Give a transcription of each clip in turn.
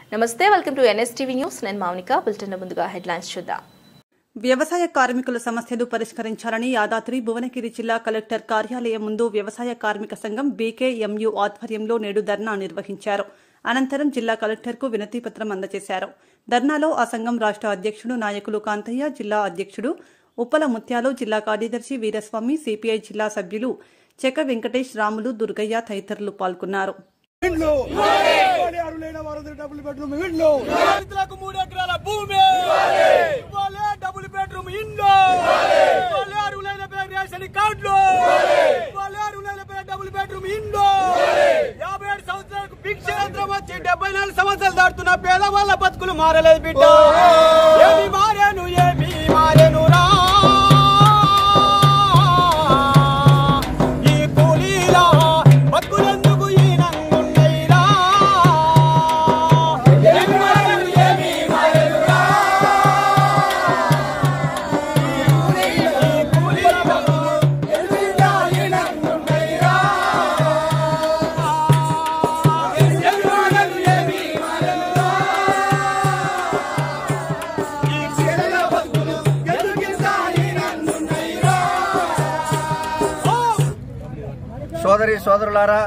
నమస్తే welcome to NSTV news నేను Mounika bulletin ముందుగా హెడ్లైన్స్ చూద్దాం వ్యవసాయ కార్మికుల సమస్యలు పరిష్కరించాలని యాదాద్రి భువనగిరి జిల్లా కలెక్టర్ కార్యాలయం ముందు వ్యవసాయ కార్మిక సంఘం బీకేఎంయు ఆధ్వర్యంలో నేడు ధర్నా నిర్వహించారు అనంతరం జిల్లా కలెక్టర్కు వినతిపత్రం అందజేశారు ధర్నాలో ఆ సంఘం రాష్ట్ర అధ్యక్షుడు నాయకులు కాంతయ్య జిల్లా అధ్యక్షుడు ఉప్పల ముత్యాలు జిల్లా కార్యదర్శి వీరస్వామి సిపిఐ జిల్లా సభ్యులు చెక వెంకటేష్ రాములు దుర్గయ్య తదితరులు పాల్గొన్నారు ఇండ్లు ఇవ్వాలి అరులైన వారందరూ డబుల్ బెడ్రూమ్ ఇండ్లు దళితులకు మూడు ఎకరాల భూమి ఇవ్వాలి డబుల్ బెడ్రూమ్ ఇండ్లు ఇవ్వాలి అరులైన పేరు రేషన్ కార్డులు ఇవ్వాలి అరులైన పేరు డబుల్ బెడ్రూమ్ ఇండ్లు యాభై ఏడు సంవత్సరాలకు భిక్ష యంత్రం వచ్చి డెబ్బై నాలుగు సంవత్సరాలు దాటుతున్న పేదవాళ్ళ బతుకులు మారలేదు బిడ్డ ఏమి మారేను ఏమి మారేను రా ఈ కూలీలా బతుకులెందుకు ఈ నంగున్నైరా ఏమి మారేను ఏమి మారేను రా ఈ కూలీలా బతుకులెందుకు ఈ నంగున్నైరా ఏమి మారేను ఏమి మారేను రా ఈ కూలీలా బతుకులు ఎందుకు ఈ నంగున్నైరా సోదరి సోదరులారా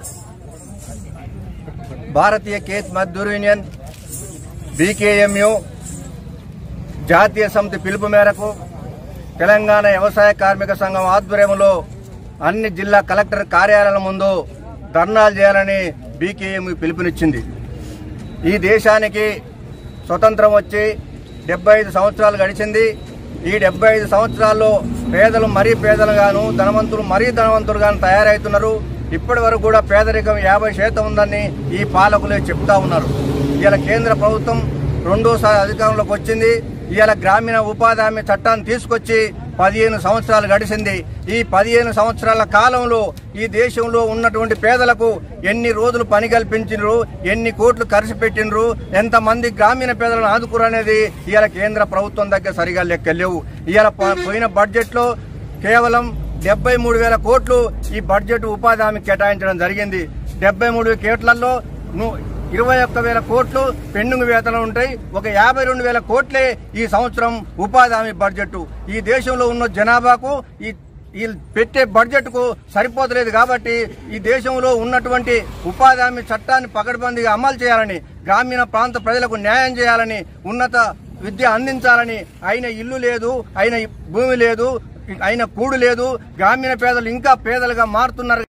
భారతీయ కేత్ మజ్దూర్ యూనియన్ బీకేఎంయు జాతీయ సమితి పిలుపు మేరకు తెలంగాణ వ్యవసాయ కార్మిక సంఘం ఆధ్వర్యంలో అన్ని జిల్లా కలెక్టర్ కార్యాలయాల ముందు ధర్నాలు చేయాలని బీకేఎంయు పిలుపునిచ్చింది ఈ దేశానికి స్వతంత్రం వచ్చి డెబ్బై ఐదు సంవత్సరాలు గడిచింది ఈ డెబ్బై ఐదు సంవత్సరాల్లో పేదలు మరీ పేదలుగాను ధనవంతులు మరీ ధనవంతులుగాను తయారవుతున్నారు ఇప్పటి వరకు కూడా పేదరికం యాభై శాతం ఉందని ఈ పాలకులే చెప్తా ఉన్నారు ఇవాళ కేంద్ర ప్రభుత్వం రెండోసారి అధికారంలోకి వచ్చింది ఇవాళ గ్రామీణ ఉపాధి హామీ చట్టాన్ని తీసుకొచ్చి పదిహేను సంవత్సరాలు గడిచింది ఈ పదిహేను సంవత్సరాల కాలంలో ఈ దేశంలో ఉన్నటువంటి పేదలకు ఎన్ని రోజులు పని కల్పించినరు ఎన్ని కోట్లు ఖర్చు పెట్టినరు ఎంతమంది గ్రామీణ పేదలను ఆదుకురు అనేది ఇవాళ కేంద్ర ప్రభుత్వం దగ్గర సరిగా లెక్కలేవు ఇవాళ ప- పోయిన బడ్జెట్లో కేవలం డెబ్బై మూడు వేల కోట్లు ఈ బడ్జెట్ ఉపాధి హామీ కేటాయించడం జరిగింది డెబ్బై మూడు కోట్లలో ను- ఇరవై ఒక్క వేల కోట్లు పెండింగ్ వేతనాలు ఉంటాయి ఒక యాభై రెండు వేల కోట్లే ఈ సంవత్సరం ఉపాధి హామీ బడ్జెట్ ఈ దేశంలో ఉన్న జనాభాకు ఈ ఈ పెట్టే బడ్జెట్ కు సరిపోతలేదు కాబట్టి ఈ దేశంలో ఉన్నటువంటి ఉపాధి హామీ చట్టాన్ని పకడ్బందీగా అమలు చేయాలని గ్రామీణ ప్రాంత ప్రజలకు న్యాయం చేయాలని ఉన్నత విద్య అందించాలని అయిన ఇల్లు లేదు అయిన భూమి లేదు అయిన కూడు లేదు గ్రామీణ పేదలు ఇంకా పేదలుగా మారుతున్నారు